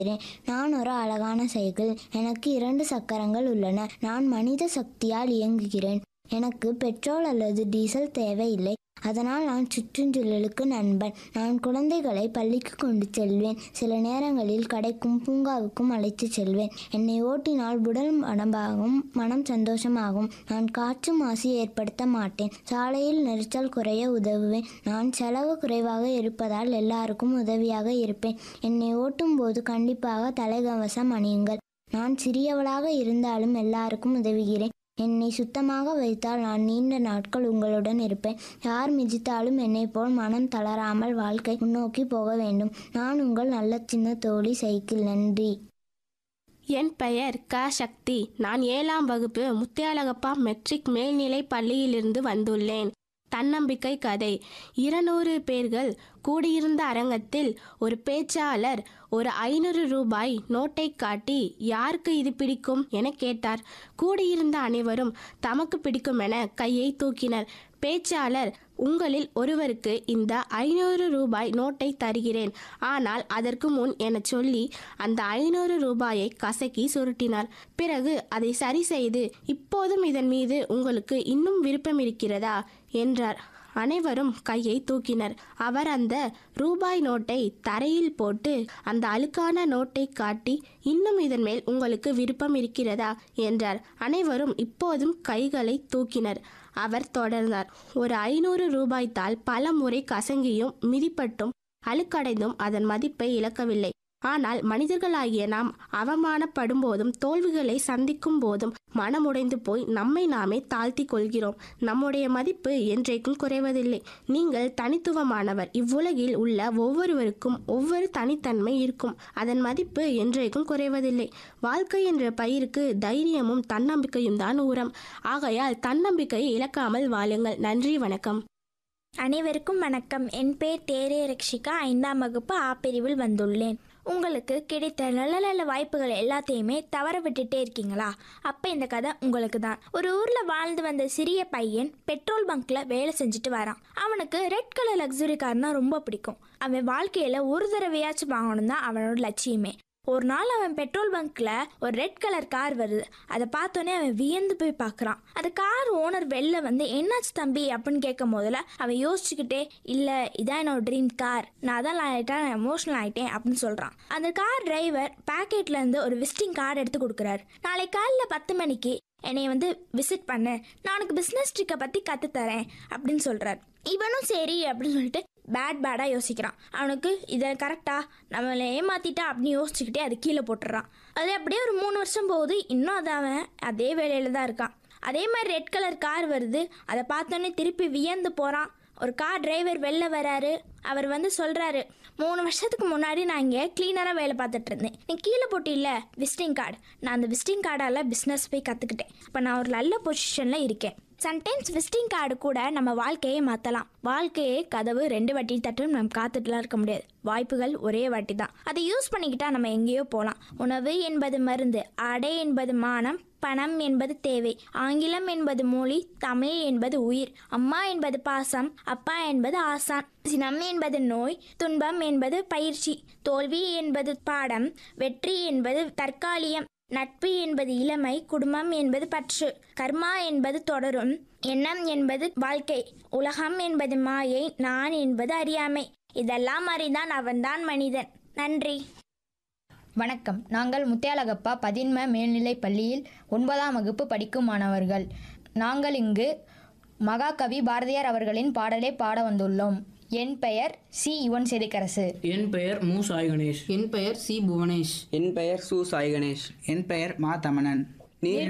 இருக்கிறேன். நான் ஒரு அழகான சைக்கிள். எனக்கு இரண்டு சக்கரங்கள் உள்ளன. நான் மனித சக்தியால் இயங்குகிறேன். எனக்கு பெட்ரோல் அல்லது டீசல் தேவையில்லை. அதனால் நான் சுற்றுச்சூழலுக்கு நண்பன். நான் குழந்தைகளை பள்ளிக்கு கொண்டு செல்வேன். சில நேரங்களில் கடைக்கும் பூங்காவுக்கும் அழைத்துச் செல்வேன். என்னை ஓட்டினால் உடல் படமாகும் மனம் சந்தோஷமாகும். நான் காற்று மாசு ஏற்படுத்த மாட்டேன். சாலையில் நெரிசல் குறைய உதவுவேன். நான் செலவு குறைவாக இருப்பதால் எல்லாருக்கும் உதவியாக இருப்பேன். என்னை ஓட்டும் போது கண்டிப்பாக தலைக்கவசம் அணியுங்கள். நான் சிறியவளாக இருந்தாலும் எல்லாருக்கும் உதவுகிறேன். என்னை சுத்தமாக வைத்தால் நான் நீண்ட நாட்கள் உங்களுடன் இருப்பேன். யார் மிதித்தாலும் என்னைப் போல் மனம் தளராமல் வாழ்க்கை முன்னோக்கி போக வேண்டும். நான் உங்கள் நல்ல சின்ன தோழி சைக்கிள். நன்றி. என் பெயர் க சக்தி நான் ஏழாம் வகுப்பு முத்தியாலகப்பா மெட்ரிக் மேல்நிலைப் பள்ளியிலிருந்து வந்துள்ளேன் தன்னம்பிக்கை கதை இருநூறு பேர்கள் கூடியிருந்த அரங்கத்தில் ஒரு பேச்சாளர் ஒரு ஐநூறு ரூபாய் நோட்டை காட்டி யாருக்கு இது பிடிக்கும் என கேட்டார் கூடியிருந்த அனைவரும் தமக்கு பிடிக்கும் என கையை தூக்கினர் பேச்சாளர் உங்களில் ஒருவருக்கு இந்த ஐநூறு ரூபாய் நோட்டை தருகிறேன் ஆனால் அதற்கு முன் என சொல்லி அந்த ஐநூறு ரூபாயை கசக்கி சுருட்டினார் பிறகு அதை சரி செய்து இப்போதும் இதன் மீது உங்களுக்கு இன்னும் விருப்பம் இருக்கிறதா என்றார் அனைவரும் கையை தூக்கினர் அவர் அந்த ரூபாய் நோட்டை தரையில் போட்டு அந்த அழுக்கான நோட்டை காட்டி இன்னும் இதன் மேல் உங்களுக்கு விருப்பம் இருக்கிறதா என்றார் அனைவரும் இப்போதும் கைகளை தூக்கினர் அவர் தொடர்ந்தார் ஒரு ஐநூறு ரூபாய் தாள் பல முறை கசங்கியும் மிதிப்பட்டும் அழுக்கடைந்தும் அதன் மதிப்பை இழக்கவில்லை ஆனால் மனிதர்களாகிய நாம் அவமானப்படும் போதும் தோல்விகளை சந்திக்கும் போதும் மனமுடைந்து போய் நம்மை நாமே தாழ்த்தி கொள்கிறோம் நம்முடைய மதிப்பு என்றைக்கும் குறைவதில்லை நீங்கள் தனித்துவமானவர் இவ்வுலகில் உள்ள ஒவ்வொருவருக்கும் ஒவ்வொரு தனித்தன்மை இருக்கும் அதன் மதிப்பு என்றைக்கும் குறைவதில்லை வாழ்க்கை என்ற பயிருக்கு தைரியமும் தன்னம்பிக்கையும் தான் உரம் ஆகையால் தன்னம்பிக்கையை இழக்காமல் வாழுங்கள் நன்றி வணக்கம் அனைவருக்கும் வணக்கம் என் பேர் தேரே ரக்ஷிகா ஐந்தாம் வகுப்பு ஆ பிரிவில் வந்துள்ளேன் உங்களுக்கு கிடைத்த நல்ல நல்ல வாய்ப்புகள் எல்லாத்தையுமே தவற விட்டுட்டே இருக்கீங்களா அப்போ இந்த கதை உங்களுக்கு தான் ஒரு ஊரில் வாழ்ந்து வந்த சிறிய பையன் பெட்ரோல் பங்க்ல வேலை செஞ்சுட்டு வரான் அவனுக்கு ரெட் கலர் லக்ஸுரி கார்னா ரொம்ப பிடிக்கும் அவன் வாழ்க்கையில் ஒரு தடவையாச்சும் வாங்கணும் தான் அவனோட லட்சியமே ஒரு நாள் அவன் பெட்ரோல் பங்க்ல ஒரு ரெட் கலர் கார் வருது அதை பார்த்தோன்னே அவன் வியந்து போய் பார்க்குறான் அந்த கார் ஓனர் வெளில வந்து என்னாச்சு தம்பி அப்படின்னு கேட்கும் போதில் அவன் யோசிச்சுக்கிட்டே இல்லை இதான் என்னோட ட்ரீம் கார் நான் தான் லைட்டாக நான் எமோஷனல் ஆகிட்டேன் அப்படின்னு சொல்கிறான் அந்த கார் டிரைவர் பேக்கெட்லேருந்து ஒரு விசிட்டிங் கார்டு எடுத்து கொடுக்குறாரு நாளை காலைல பத்து மணிக்கு என்னை வந்து விசிட் பண்ணு நான் உனக்கு பிஸ்னஸ் ட்ரிக்கை பற்றி கற்றுத்தரேன் அப்படின்னு சொல்கிறார் இவனும் சரி அப்படின்னு சொல்லிட்டு பேட் பேடாக யோசிக்கிறான் அவனுக்கு இதை கரெக்டா நம்மளை ஏமாத்திட்டா அப்படின்னு யோசிச்சுக்கிட்டே அது கீழே போட்டுடுறான் அது அப்படியே ஒரு மூணு வருஷம் போகுது இன்னும் அது அவன் அதே வேலையில் தான் இருக்கான் அதே மாதிரி ரெட் கலர் கார் வருது அதை பார்த்தோன்னே திருப்பி வியந்து போகிறான் ஒரு கார் டிரைவர் வெளில வராரு அவர் வந்து சொல்கிறாரு மூணு வருஷத்துக்கு முன்னாடி நான் இங்கே க்ளீனராக வேலை பார்த்துட்டு இருந்தேன் நீ கீழே போட்டில்ல விசிட்டிங் கார்டு நான் அந்த விசிட்டிங் கார்டால் பிஸ்னஸ் போய் கற்றுக்கிட்டேன் இப்போ நான் ஒரு நல்ல பொசிஷனில் இருக்கேன் சம்டைம்ஸ் விசிட்டிங் கார்டு கூட நம்ம வாழ்க்கையை மாற்றலாம் வாழ்க்கையே கதவு ரெண்டு வாட்டி தட்டும் நம்ம காத்துட்டுலாம் இருக்க முடியாது வாய்ப்புகள் ஒரே வாட்டி தான் அதை யூஸ் பண்ணிக்கிட்டா நம்ம எங்கேயோ போகலாம் உணவு என்பது மருந்து அடை என்பது மானம் பணம் என்பது தேவை ஆங்கிலம் என்பது மொழி தமிழ் என்பது உயிர் அம்மா என்பது பாசம் அப்பா என்பது ஆசான் சினம் என்பது நோய் துன்பம் என்பது பயிற்சி தோல்வி என்பது பாடம் வெற்றி என்பது தற்காலிகம் நட்பு என்பது இளமை குடும்பம் என்பது பற்று கர்மா என்பது தொடரும் எண்ணம் என்பது வாழ்க்கை உலகம் என்பது மாயை நான் என்பது அறியாமை இதெல்லாம் அறிந்தான் அவன்தான் மனிதன் நன்றி வணக்கம் நாங்கள் முத்தியாலகப்பா பதின்ம மேல்நிலைப் பள்ளியில் ஒன்பதாம் வகுப்பு படிக்கும் மாணவர்கள் நாங்கள் இங்கு மகாகவி பாரதியார் அவர்களின் பாடலை பாட வந்துள்ளோம் என் பெயர் சி யுவன் செதுக்கரசு என் பெயர் மு சாய் கணேஷ் என் பெயர் சி புவனேஷ் என் பெயர் சு சாய் கணேஷ் என் பெயர் மா தமணன் நீர்